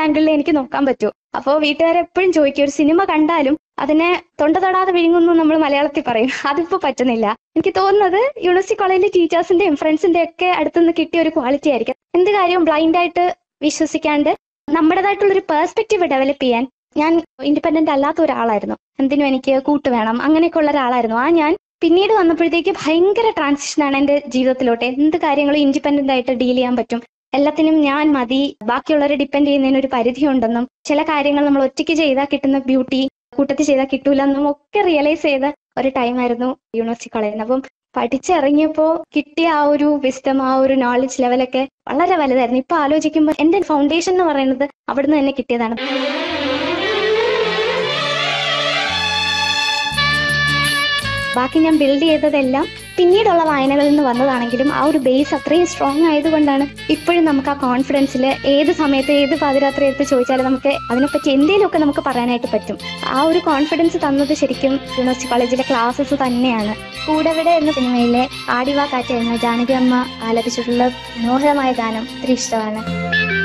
ആംഗിളിൽ എനിക്ക് നോക്കാൻ പറ്റൂ അപ്പോൾ വീട്ടുകാരെപ്പോഴും ചോദിക്കും ഒരു സിനിമ കണ്ടാലും അതിനെ തൊണ്ട തൊടാതെ വിഴുങ്ങുന്നു നമ്മൾ മലയാളത്തിൽ പറയും അതിപ്പോ പറ്റുന്നില്ല എനിക്ക് തോന്നുന്നത് യൂണിവേഴ്സിറ്റി കോളേജിലെ ടീച്ചേഴ്സിന്റെയും ഫ്രണ്ട്സിന്റെയും ഒക്കെ അടുത്തുനിന്ന് കിട്ടിയ ഒരു ക്വാളിറ്റി ആയിരിക്കും എന്ത് കാര്യവും ബ്ലൈൻഡ് ആയിട്ട് വിശ്വസിക്കാണ്ട് നമ്മുടേതായിട്ടുള്ള ഒരു പെർസ്പെക്റ്റീവ് ഡെവലപ്പ് ചെയ്യാൻ ഞാൻ ഇൻഡിപെൻഡന്റ് അല്ലാത്ത ഒരാളായിരുന്നു എന്തിനും എനിക്ക് കൂട്ട് വേണം അങ്ങനെയൊക്കെ ഉള്ള ഒരാളായിരുന്നു ആ ഞാൻ പിന്നീട് വന്നപ്പോഴത്തേക്ക് ഭയങ്കര ട്രാൻസിഷനാണ് എൻ്റെ ജീവിതത്തിലോട്ട് എന്ത് കാര്യങ്ങളും ഇൻഡിപെൻഡന്റ് ആയിട്ട് ഡീൽ ചെയ്യാൻ പറ്റും എല്ലാത്തിനും ഞാൻ മതി ബാക്കിയുള്ളവരെ ഡിപ്പെൻഡ് ചെയ്യുന്നതിന് ഒരു പരിധി ഉണ്ടെന്നും ചില കാര്യങ്ങൾ നമ്മൾ ഒറ്റയ്ക്ക് ചെയ്താൽ കിട്ടുന്ന ബ്യൂട്ടി കൂട്ടത്തിൽ ചെയ്താൽ കിട്ടൂല എന്നും ഒക്കെ റിയലൈസ് ചെയ്ത ഒരു ടൈമായിരുന്നു യൂണിവേഴ്സിറ്റി കോളേജിൽ അപ്പം പഠിച്ചിറങ്ങിയപ്പോൾ കിട്ടിയ ആ ഒരു വിസ്ഡം ആ ഒരു നോളജ് ലെവലൊക്കെ വളരെ വലുതായിരുന്നു ഇപ്പൊ ആലോചിക്കുമ്പോൾ എന്റെ ഫൗണ്ടേഷൻ എന്ന് പറയുന്നത് അവിടുന്ന് തന്നെ കിട്ടിയതാണ് ബാക്കി ഞാൻ ബിൽഡ് ചെയ്തതെല്ലാം പിന്നീടുള്ള വായനകളിൽ നിന്ന് വന്നതാണെങ്കിലും ആ ഒരു ബേസ് അത്രയും സ്ട്രോങ് ആയതുകൊണ്ടാണ് ഇപ്പോഴും നമുക്ക് ആ കോൺഫിഡൻസിൽ ഏത് സമയത്ത് ഏത് പാതിരാത്രി എടുത്ത് ചോദിച്ചാലും നമുക്ക് അതിനെപ്പറ്റി എന്തെങ്കിലുമൊക്കെ നമുക്ക് പറയാനായിട്ട് പറ്റും ആ ഒരു കോൺഫിഡൻസ് തന്നത് ശരിക്കും യൂണിവേഴ്സിറ്റി കോളേജിലെ ക്ലാസ്സസ് തന്നെയാണ് കൂടവിടെ എന്ന സിനിമയിലെ ആടിവാ കാറ്റ് എന്ന ജാനകി അമ്മ ആലപിച്ചിട്ടുള്ള മനോഹരമായ ഗാനം ഒത്തിരി ഇഷ്ടമാണ്